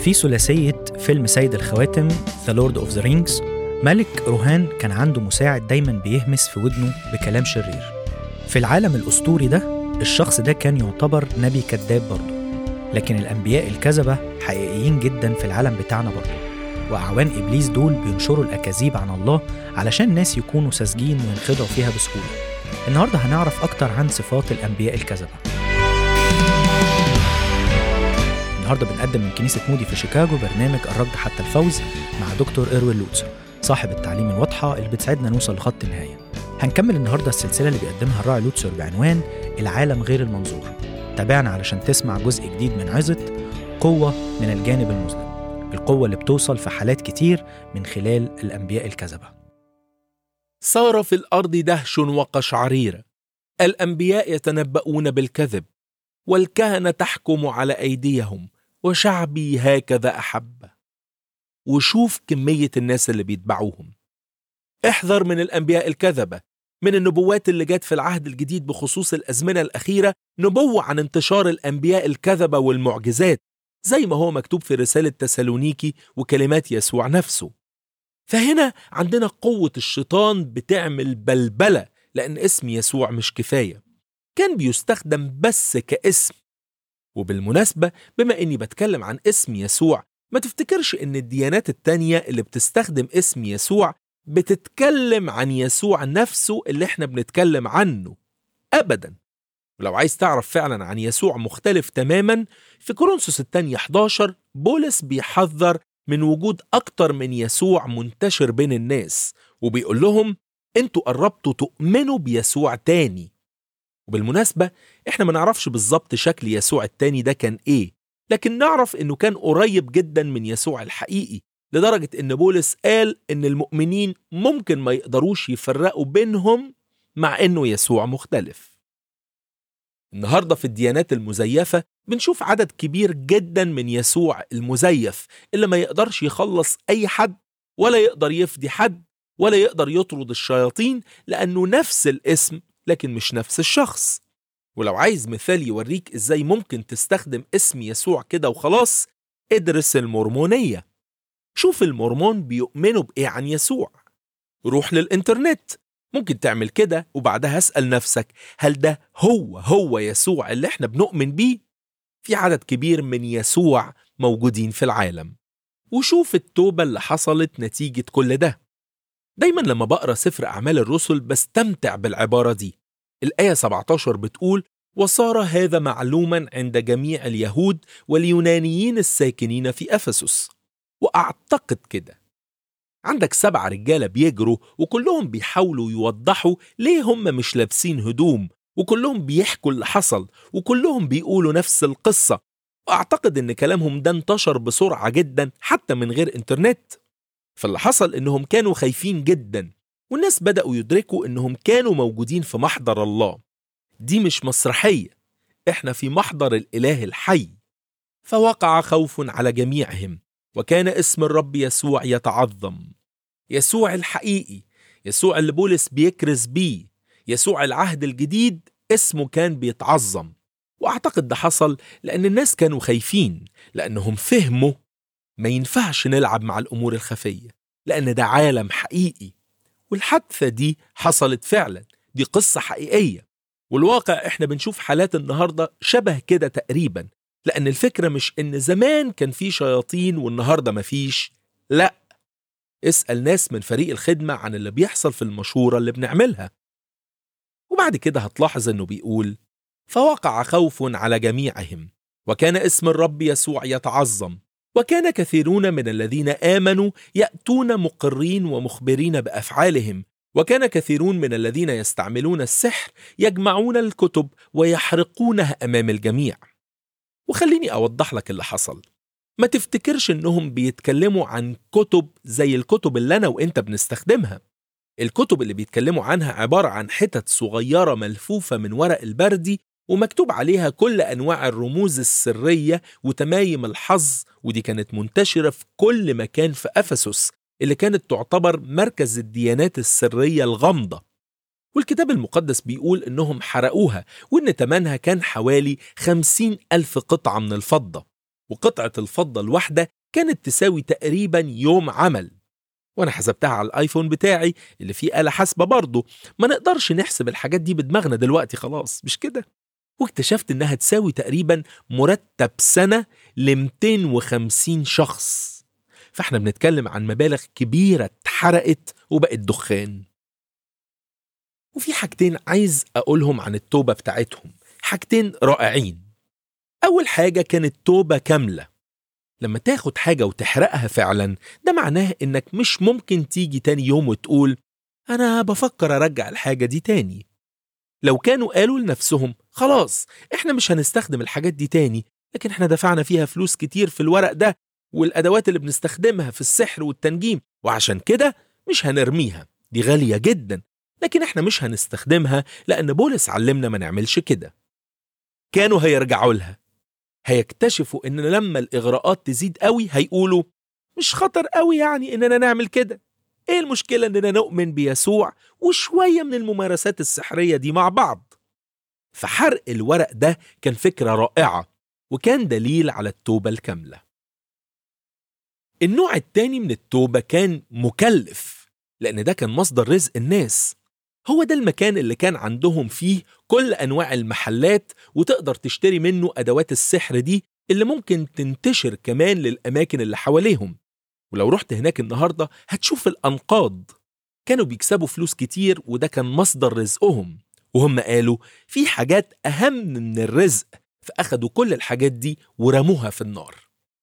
في ثلاثية فيلم سيد الخواتم The Lord of the Rings ملك روهان كان عنده مساعد دايما بيهمس في ودنه بكلام شرير في العالم الأسطوري ده الشخص ده كان يعتبر نبي كذاب برضه لكن الأنبياء الكذبة حقيقيين جدا في العالم بتاعنا برضه وأعوان إبليس دول بينشروا الأكاذيب عن الله علشان الناس يكونوا ساذجين وينخدعوا فيها بسهولة النهاردة هنعرف أكتر عن صفات الأنبياء الكذبة النهارده بنقدم من كنيسة مودي في شيكاغو برنامج الركض حتى الفوز مع دكتور إروين لوتسر صاحب التعليم الواضحة اللي بتساعدنا نوصل لخط النهاية هنكمل النهارده السلسلة اللي بيقدمها الراعي لوتسر بعنوان العالم غير المنظور تابعنا علشان تسمع جزء جديد من عظة قوة من الجانب المظلم القوة اللي بتوصل في حالات كتير من خلال الأنبياء الكذبة صار في الارض دهش وقشعريره الانبياء يتنبؤون بالكذب والكهنه تحكم على ايديهم وشعبي هكذا احب وشوف كميه الناس اللي بيتبعوهم احذر من الانبياء الكذبه من النبوات اللي جت في العهد الجديد بخصوص الازمنه الاخيره نبوه عن انتشار الانبياء الكذبه والمعجزات زي ما هو مكتوب في رساله تسالونيكي وكلمات يسوع نفسه فهنا عندنا قوة الشيطان بتعمل بلبلة لأن اسم يسوع مش كفاية كان بيستخدم بس كاسم وبالمناسبة بما إني بتكلم عن اسم يسوع ما تفتكرش إن الديانات التانية اللي بتستخدم اسم يسوع بتتكلم عن يسوع نفسه اللي احنا بنتكلم عنه أبدا ولو عايز تعرف فعلا عن يسوع مختلف تماما في كورنثوس الثانية 11 بولس بيحذر من وجود أكتر من يسوع منتشر بين الناس وبيقول لهم انتوا قربتوا تؤمنوا بيسوع تاني وبالمناسبة احنا ما نعرفش بالظبط شكل يسوع التاني ده كان ايه لكن نعرف انه كان قريب جدا من يسوع الحقيقي لدرجة ان بولس قال ان المؤمنين ممكن ما يقدروش يفرقوا بينهم مع انه يسوع مختلف النهارده في الديانات المزيفة بنشوف عدد كبير جدا من يسوع المزيف اللي ما يقدرش يخلص أي حد ولا يقدر يفدي حد ولا يقدر يطرد الشياطين لأنه نفس الاسم لكن مش نفس الشخص ولو عايز مثال يوريك إزاي ممكن تستخدم اسم يسوع كده وخلاص ادرس المورمونية شوف المورمون بيؤمنوا بإيه عن يسوع روح للإنترنت ممكن تعمل كده وبعدها اسأل نفسك هل ده هو هو يسوع اللي احنا بنؤمن بيه؟ في عدد كبير من يسوع موجودين في العالم وشوف التوبة اللي حصلت نتيجة كل ده دايما لما بقرا سفر أعمال الرسل بستمتع بالعبارة دي الآية 17 بتقول وصار هذا معلوما عند جميع اليهود واليونانيين الساكنين في أفسس وأعتقد كده عندك سبع رجالة بيجروا وكلهم بيحاولوا يوضحوا ليه هم مش لابسين هدوم وكلهم بيحكوا اللي حصل وكلهم بيقولوا نفس القصة وأعتقد إن كلامهم ده انتشر بسرعة جدا حتى من غير إنترنت فاللي حصل إنهم كانوا خايفين جدا والناس بدأوا يدركوا إنهم كانوا موجودين في محضر الله دي مش مسرحية إحنا في محضر الإله الحي فوقع خوف على جميعهم وكان اسم الرب يسوع يتعظم يسوع الحقيقي يسوع اللي بولس بيكرز بيه يسوع العهد الجديد اسمه كان بيتعظم واعتقد ده حصل لان الناس كانوا خايفين لانهم فهموا ما ينفعش نلعب مع الامور الخفيه لان ده عالم حقيقي والحادثه دي حصلت فعلا دي قصه حقيقيه والواقع احنا بنشوف حالات النهارده شبه كده تقريبا لأن الفكرة مش إن زمان كان في شياطين والنهاردة مفيش لأ اسأل ناس من فريق الخدمة عن اللي بيحصل في المشورة اللي بنعملها وبعد كده هتلاحظ إنه بيقول فوقع خوف على جميعهم وكان اسم الرب يسوع يتعظم وكان كثيرون من الذين آمنوا يأتون مقرين ومخبرين بأفعالهم وكان كثيرون من الذين يستعملون السحر يجمعون الكتب ويحرقونها أمام الجميع وخليني أوضح لك اللي حصل ما تفتكرش إنهم بيتكلموا عن كتب زي الكتب اللي أنا وإنت بنستخدمها الكتب اللي بيتكلموا عنها عبارة عن حتت صغيرة ملفوفة من ورق البردي ومكتوب عليها كل أنواع الرموز السرية وتمايم الحظ ودي كانت منتشرة في كل مكان في أفسس اللي كانت تعتبر مركز الديانات السرية الغامضة والكتاب المقدس بيقول إنهم حرقوها وإن تمنها كان حوالي خمسين ألف قطعة من الفضة وقطعة الفضة الواحدة كانت تساوي تقريبا يوم عمل وانا حسبتها على الايفون بتاعي اللي فيه آلة حاسبة برضه ما نقدرش نحسب الحاجات دي بدماغنا دلوقتي خلاص مش كده واكتشفت انها تساوي تقريبا مرتب سنة ل 250 شخص فاحنا بنتكلم عن مبالغ كبيرة اتحرقت وبقت دخان وفي حاجتين عايز أقولهم عن التوبة بتاعتهم حاجتين رائعين أول حاجة كانت توبة كاملة لما تاخد حاجة وتحرقها فعلا ده معناه إنك مش ممكن تيجي تاني يوم وتقول أنا بفكر أرجع الحاجة دي تاني لو كانوا قالوا لنفسهم خلاص إحنا مش هنستخدم الحاجات دي تاني لكن إحنا دفعنا فيها فلوس كتير في الورق ده والأدوات اللي بنستخدمها في السحر والتنجيم وعشان كده مش هنرميها دي غالية جدا لكن احنا مش هنستخدمها لأن بولس علمنا ما نعملش كده كانوا هيرجعوا لها هيكتشفوا ان لما الإغراءات تزيد قوي هيقولوا مش خطر قوي يعني اننا نعمل كده ايه المشكلة اننا نؤمن بيسوع وشوية من الممارسات السحرية دي مع بعض فحرق الورق ده كان فكرة رائعة وكان دليل على التوبة الكاملة النوع التاني من التوبة كان مكلف لأن ده كان مصدر رزق الناس هو ده المكان اللي كان عندهم فيه كل أنواع المحلات وتقدر تشتري منه أدوات السحر دي اللي ممكن تنتشر كمان للأماكن اللي حواليهم ولو رحت هناك النهاردة هتشوف الأنقاض كانوا بيكسبوا فلوس كتير وده كان مصدر رزقهم وهم قالوا في حاجات أهم من الرزق فأخدوا كل الحاجات دي ورموها في النار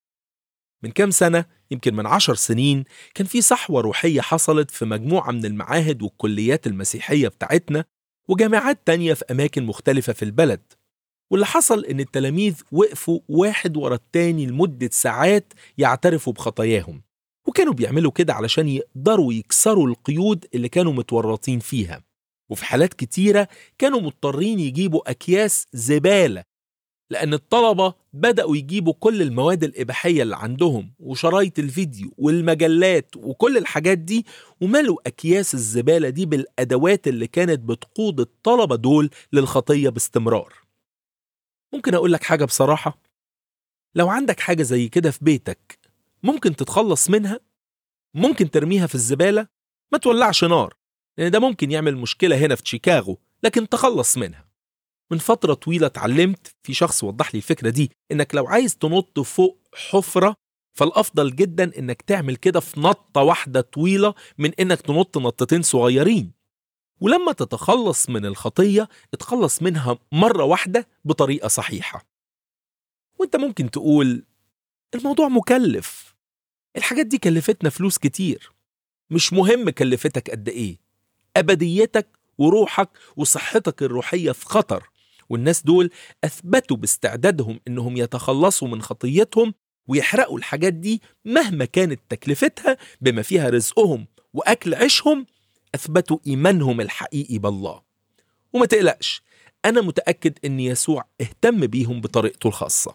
من كام سنة يمكن من عشر سنين كان في صحوة روحية حصلت في مجموعة من المعاهد والكليات المسيحية بتاعتنا وجامعات تانية في أماكن مختلفة في البلد واللي حصل إن التلاميذ وقفوا واحد ورا التاني لمدة ساعات يعترفوا بخطاياهم وكانوا بيعملوا كده علشان يقدروا يكسروا القيود اللي كانوا متورطين فيها وفي حالات كتيرة كانوا مضطرين يجيبوا أكياس زبالة لأن الطلبة بدأوا يجيبوا كل المواد الإباحية اللي عندهم وشرايط الفيديو والمجلات وكل الحاجات دي وملوا أكياس الزبالة دي بالأدوات اللي كانت بتقود الطلبة دول للخطية باستمرار ممكن أقول لك حاجة بصراحة لو عندك حاجة زي كده في بيتك ممكن تتخلص منها ممكن ترميها في الزبالة ما تولعش نار لأن ده ممكن يعمل مشكلة هنا في شيكاغو لكن تخلص منها من فترة طويلة اتعلمت في شخص وضح لي الفكرة دي إنك لو عايز تنط فوق حفرة فالأفضل جدا إنك تعمل كده في نطة واحدة طويلة من إنك تنط نطتين صغيرين ولما تتخلص من الخطية اتخلص منها مرة واحدة بطريقة صحيحة وانت ممكن تقول الموضوع مكلف الحاجات دي كلفتنا فلوس كتير مش مهم كلفتك قد ايه ابديتك وروحك وصحتك الروحية في خطر والناس دول أثبتوا باستعدادهم إنهم يتخلصوا من خطيتهم ويحرقوا الحاجات دي مهما كانت تكلفتها بما فيها رزقهم وأكل عيشهم أثبتوا إيمانهم الحقيقي بالله وما تقلقش أنا متأكد إن يسوع اهتم بيهم بطريقته الخاصة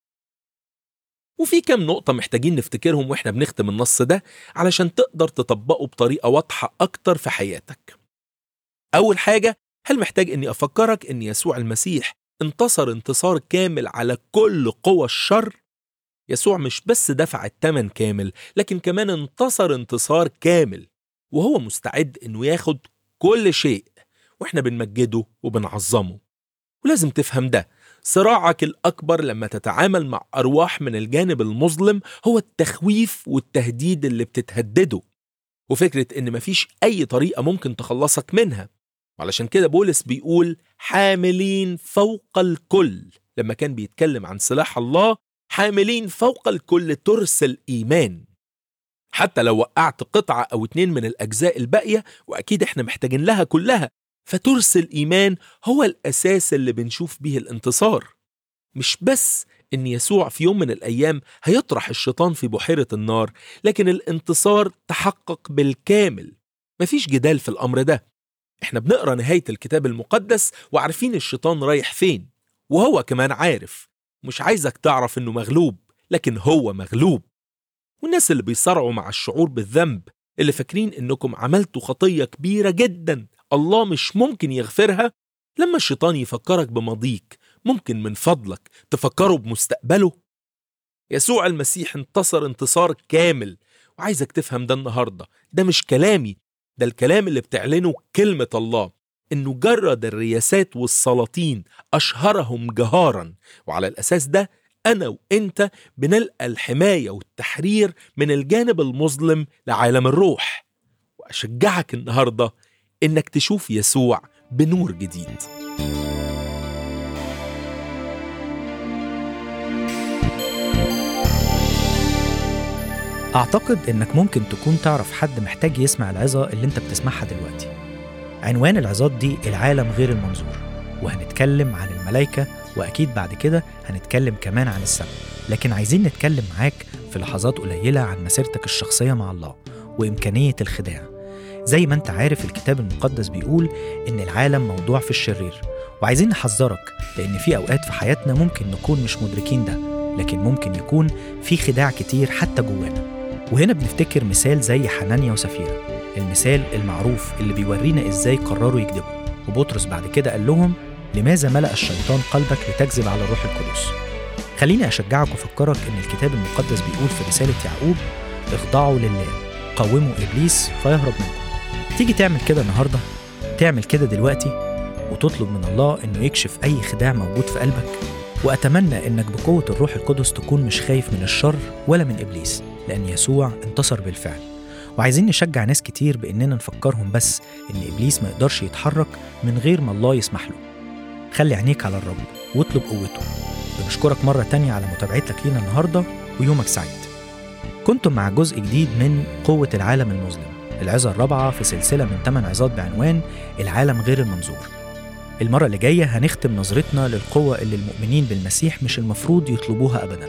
وفي كام نقطة محتاجين نفتكرهم وإحنا بنختم النص ده علشان تقدر تطبقه بطريقة واضحة أكتر في حياتك أول حاجة هل محتاج إني أفكرك إن يسوع المسيح انتصر انتصار كامل على كل قوى الشر؟ يسوع مش بس دفع الثمن كامل لكن كمان انتصر انتصار كامل وهو مستعد إنه ياخد كل شيء وإحنا بنمجده وبنعظمه ولازم تفهم ده صراعك الأكبر لما تتعامل مع أرواح من الجانب المظلم هو التخويف والتهديد اللي بتتهدده وفكرة إن مفيش أي طريقة ممكن تخلصك منها وعلشان كده بولس بيقول حاملين فوق الكل لما كان بيتكلم عن سلاح الله حاملين فوق الكل ترس الإيمان حتى لو وقعت قطعة أو اتنين من الأجزاء الباقية وأكيد إحنا محتاجين لها كلها فترس الإيمان هو الأساس اللي بنشوف به الانتصار مش بس إن يسوع في يوم من الأيام هيطرح الشيطان في بحيرة النار لكن الانتصار تحقق بالكامل مفيش جدال في الأمر ده احنا بنقرا نهاية الكتاب المقدس وعارفين الشيطان رايح فين وهو كمان عارف مش عايزك تعرف انه مغلوب لكن هو مغلوب والناس اللي بيصارعوا مع الشعور بالذنب اللي فاكرين انكم عملتوا خطية كبيرة جدا الله مش ممكن يغفرها لما الشيطان يفكرك بماضيك ممكن من فضلك تفكره بمستقبله يسوع المسيح انتصر انتصار كامل وعايزك تفهم ده النهاردة ده مش كلامي ده الكلام اللي بتعلنه كلمة الله إنه جرد الرياسات والسلاطين أشهرهم جهارا وعلى الأساس ده أنا وإنت بنلقى الحماية والتحرير من الجانب المظلم لعالم الروح وأشجعك النهاردة إنك تشوف يسوع بنور جديد أعتقد إنك ممكن تكون تعرف حد محتاج يسمع العظة اللي أنت بتسمعها دلوقتي. عنوان العظات دي العالم غير المنظور، وهنتكلم عن الملائكة وأكيد بعد كده هنتكلم كمان عن السماء. لكن عايزين نتكلم معاك في لحظات قليلة عن مسيرتك الشخصية مع الله وإمكانية الخداع. زي ما أنت عارف الكتاب المقدس بيقول إن العالم موضوع في الشرير، وعايزين نحذرك لأن في أوقات في حياتنا ممكن نكون مش مدركين ده، لكن ممكن يكون في خداع كتير حتى جوانا. وهنا بنفتكر مثال زي حنانيا وسفيرة المثال المعروف اللي بيورينا ازاي قرروا يكذبوا وبطرس بعد كده قال لهم لماذا ملأ الشيطان قلبك لتكذب على الروح القدس خليني أشجعك وأفكرك إن الكتاب المقدس بيقول في رسالة يعقوب اخضعوا لله قوموا إبليس فيهرب منكم تيجي تعمل كده النهاردة تعمل كده دلوقتي وتطلب من الله إنه يكشف أي خداع موجود في قلبك وأتمنى إنك بقوة الروح القدس تكون مش خايف من الشر ولا من إبليس لأن يسوع انتصر بالفعل وعايزين نشجع ناس كتير بإننا نفكرهم بس إن إبليس ما يقدرش يتحرك من غير ما الله يسمح له خلي عينيك على الرب واطلب قوته بنشكرك مرة تانية على متابعتك لينا النهاردة ويومك سعيد كنتم مع جزء جديد من قوة العالم المظلم العظة الرابعة في سلسلة من 8 عظات بعنوان العالم غير المنظور المرة اللي جاية هنختم نظرتنا للقوة اللي المؤمنين بالمسيح مش المفروض يطلبوها أبداً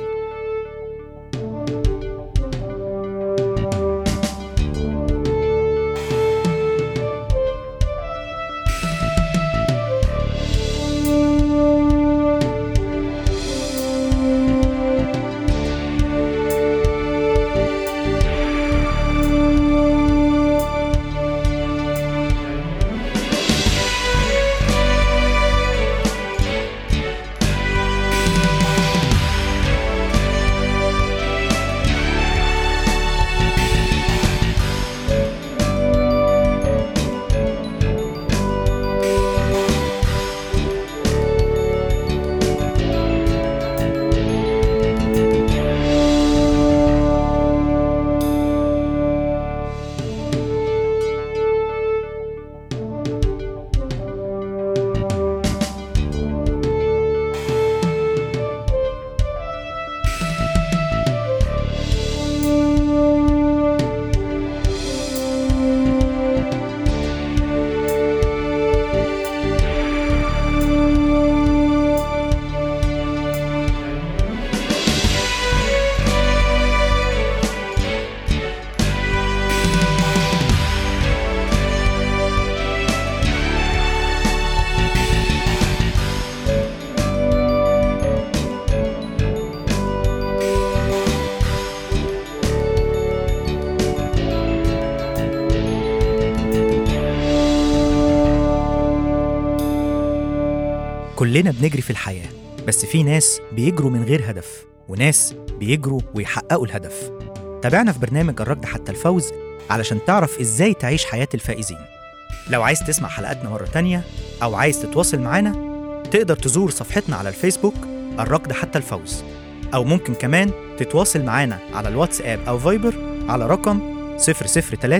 كلنا بنجري في الحياة بس في ناس بيجروا من غير هدف وناس بيجروا ويحققوا الهدف تابعنا في برنامج الركض حتى الفوز علشان تعرف ازاي تعيش حياة الفائزين لو عايز تسمع حلقاتنا مرة تانية أو عايز تتواصل معانا تقدر تزور صفحتنا على الفيسبوك الركض حتى الفوز أو ممكن كمان تتواصل معانا على الواتساب أو فايبر على رقم 003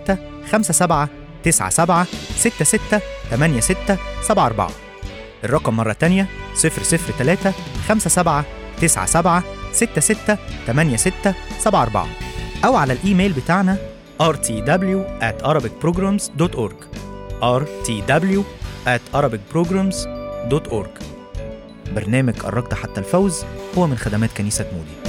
57 97 66 86 74 الرقم مرة تانية 003 57 97 66 86 74 أو على الإيميل بتاعنا rtw at arabicprograms.org rtw at arabicprograms.org برنامج الركض حتى الفوز هو من خدمات كنيسة مودي